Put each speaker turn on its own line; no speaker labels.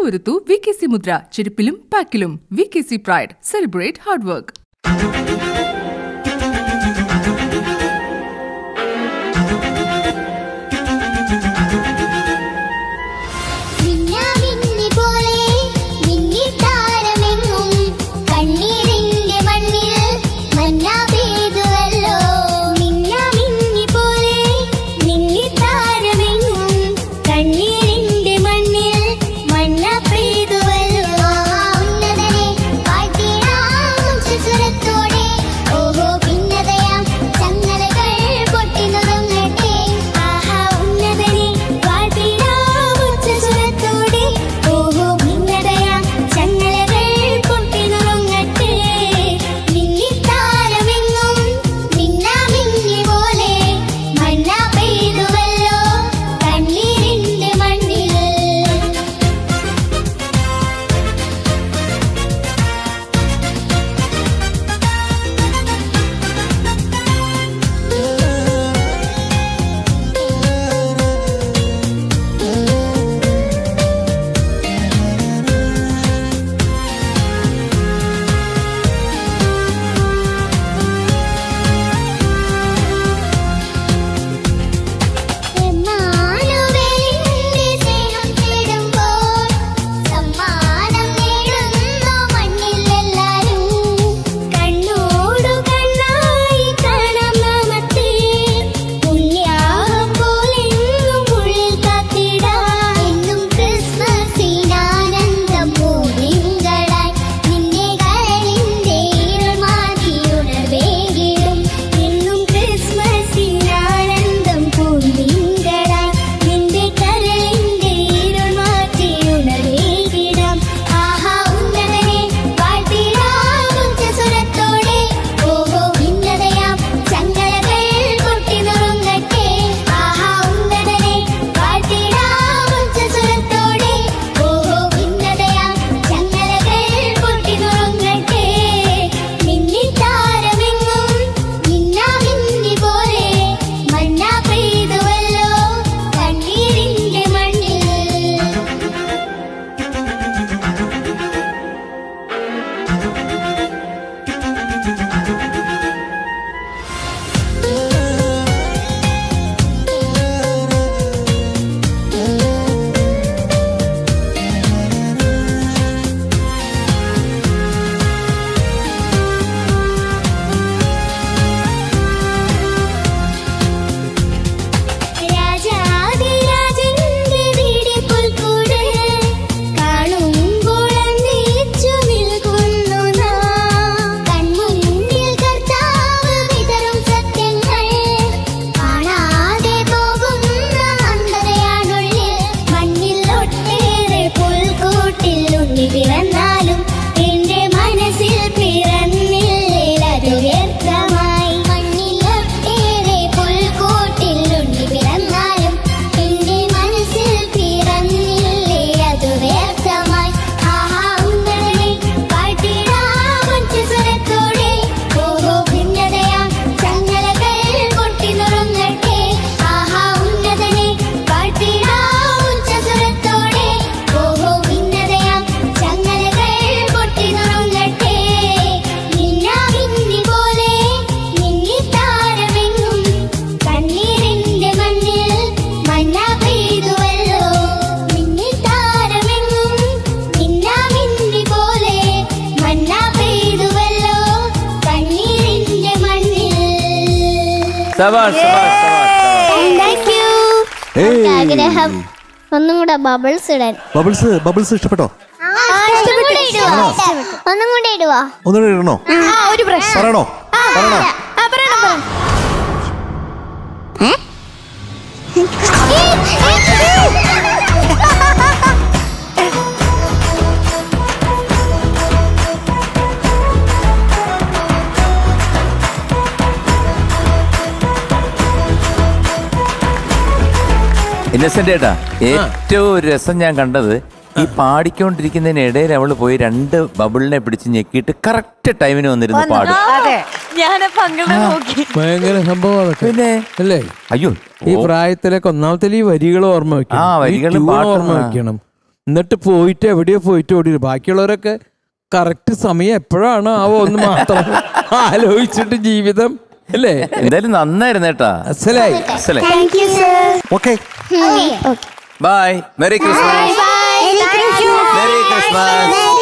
തിരുവരുത്തു V K C മുദ്ര ചെരുപ്പിലും പാക്കിലും V K C pride celebrate hard work
മിന്നാമിന്നി പോലെ മിന്നിത്താരമെങ്ങും കണ്ണീരിന്റെ മണ്ണിൽ മഞ്ഞ പെയ്തുവല്ലോ മിന്നാമിന്നി പോലെ മിന്നിത്താരമെങ്ങും കണ്ണീരിന്റെ മണ്ണിൽ മഞ്ഞ പെയ്തുവല്ലോ ഉന്നതനെ പാട്ടിടാം സുസ്വരത്തോടെ ഓഹോ ഭിന്നതയാം ചങ്ങലകൾ പൊട്ടി നുറുങ്ങട്ടെ ആഹാ ഉന്നതനെ പാട്ടിടാം ഉച്ചസ്വരത്തോടെ ഓഹോ ഭിന്നതയാം ചങ്ങലകൾ പൊട്ടി നുറുങ്ങട്ടെ മിന്നിത്താരമെങ്ങും മിന്നാമിന്നി പോലെ മഞ്ഞ പെയ്തുവല്ലോ കണ്ണീരിന്റെ മണ്ണിൽ എമ്മാനുവേലിന്റെ സ്നേഹം തേടുമ്പോൾ സമ്മാനം നേടുന്നു മണ്ണിലെല്ലാരും കണ്ണോടു കണ്ണായി കാണാം നാമത്തെ പുണ്യാഹം പോലെന്നും ഉള്ളിൽ കാത്തിടാം എന്നും ക്രിസ്മസിനാനന്ദം പൂതിങ്കളായി നിന്റെ കരളിന്റെ ഇരുൾ മാറ്റി ഉണർവേകിടും എന്നും ക്രിസ്മസിനാനന്ദം പൂതിങ്കളായി നിന്റെ കരളിന്റെ ഇരുൾ മാറ്റി ഉണർവേകിടാം ആഹാ ഉന്നതനെ പാട്ടിടാം ഉച്ചസ്വരത്തോടെ ഓഹോ ഭിന്നതയാം ചങ്ങലകൾ പൊട്ടി നുറുങ്ങട്ടെ ആഹാ ഉന്നതനെ പാട്ടിടാം ഉച്ചസ്വരത്തോടെ ഓഹോ ഭിന്നതയാം ചങ്ങലകൾ പൊട്ടി നുറുങ്ങട്ടെ മിന്നിത്താരമെങ്ങും മിന്നാമിന്നി പോലെ മഞ്ഞ പെയ്തുവല്ലോ കണ്ണീരിന്റെ മണ്ണിൽ രാജാതിരാജന്റെ വീടിൽ പുൽക്കൂട് കാണുമ്പോൾ അന്വേഷിച്ചു നിൽക്കുന്നു നാം. കൺമുന്നിൽ കർത്താവ് വിതറും സത്യങ്ങൾ കാണാതെ പോകുന്ന അന്ധതയാണുള്ളിൽ. മണ്ണിൽ ഒട്ടേറെ പുൽക്കൂട്ടിൽ ഉണ്ണി പിറന്നാലും എന്റെ മനസ്സിൽ പിറന്നില്ലേൽ അത് വ്യർത്ഥമായി മണ്ണിൽ ഒട്ടേറെ പുൽക്കൂട്ടിൽ ഉണ്ണി പിറന്നാലും എന്റെ മനസ്സിൽ പിറന്നില്ലേ അത് വ്യർത്ഥമായി ആഹാ ഉന്നതനെ പാട്ടിടാം ഉച്ചസ്വരത്തോടെ ഓഹോ ഭിന്നതയാം ചങ്ങലകൾ പൊട്ടി നുറുങ്ങട്ടെ ആഹാ ഉന്നതനെ പാട്ടിടാം ഉച്ചസ്വരത്തോടെ ഓഹോ ഭിന്നതയാം ചങ്ങലകൾ പൊട്ടി നുറുങ്ങട്ടെ മിന്നാമിന്നി പോലെ മിന്നിത്താരമെങ്ങും കണ്ണീരിന്റെ മണ്ണിൽ മഞ്ഞ പെയ്തുവല്ലോ മിന്നിത്താരമെങ്ങും മിന്നാമിന്നി പോലെ മഞ്ഞ പെയ്തുവല്ലോ കണ്ണീരിന്റെ മണ്ണിൽ
സബാഷ് സബാഷ് സബാഷ്
താങ്ക് യു ആഗ്രഹം ഒന്നും കൂടെ ബബിൾസ് ഇടാൻ
ബബിൾസ് ബബിൾസ് ഇഷ്ടപ്പെട്ടോ
ഒന്നും കൂടെ ഇടുവാ ഒന്നും കൂടെ ഇടുവാ
ഒന്നുകൂടെ ഇടണോ
ഒരു പ്രശ്നം
പറയണോ പറയണോ
ഇന്നസെന്റ് ഏട്ടാ ഏറ്റവും രസം ഞാൻ കണ്ടത് ഈ പാടിക്കൊണ്ടിരിക്കുന്നതിനിടയിൽ അവള് പോയി രണ്ട് ബബിളിനെ പിടിച്ച് ഞെക്കിയിട്ട് കറക്റ്റ് ടൈമിന് വന്നിരുന്ന് പാടും
അതെ ഞാനപ്പോ അങ്ങനെ നോക്കി
ഭയങ്കര സംഭവം അതൊക്കെ
പിന്നെ
അല്ലേ
അയ്യോ
ഈ പ്രായത്തിലൊക്കെ ഒന്നാമത്തെ ഈ വരികൾ ഓർമ്മ വെക്കണം
ആ,
ഈ
വരികളും
tune
പാട്ടും,
ഓർമ്മ
ആ.
വെക്കണം എന്നിട്ട് പോയിട്ട് എവിടെയോ പോയിട്ട് ഓടി വരും. ബാക്കിയുള്ളവരൊക്കെ കറക്റ്റ് സമയം എപ്പോഴാണ് ആവോ ഒന്ന് മാത്രം ആലോചിച്ചിട്ട് ജീവിതം അല്ലേ
എന്തായാലും നന്നായിരുന്നു കേട്ടാ
അസലായി
അസലേ
thank you sir
okay
bye merry Christmas
bye
merry Christmas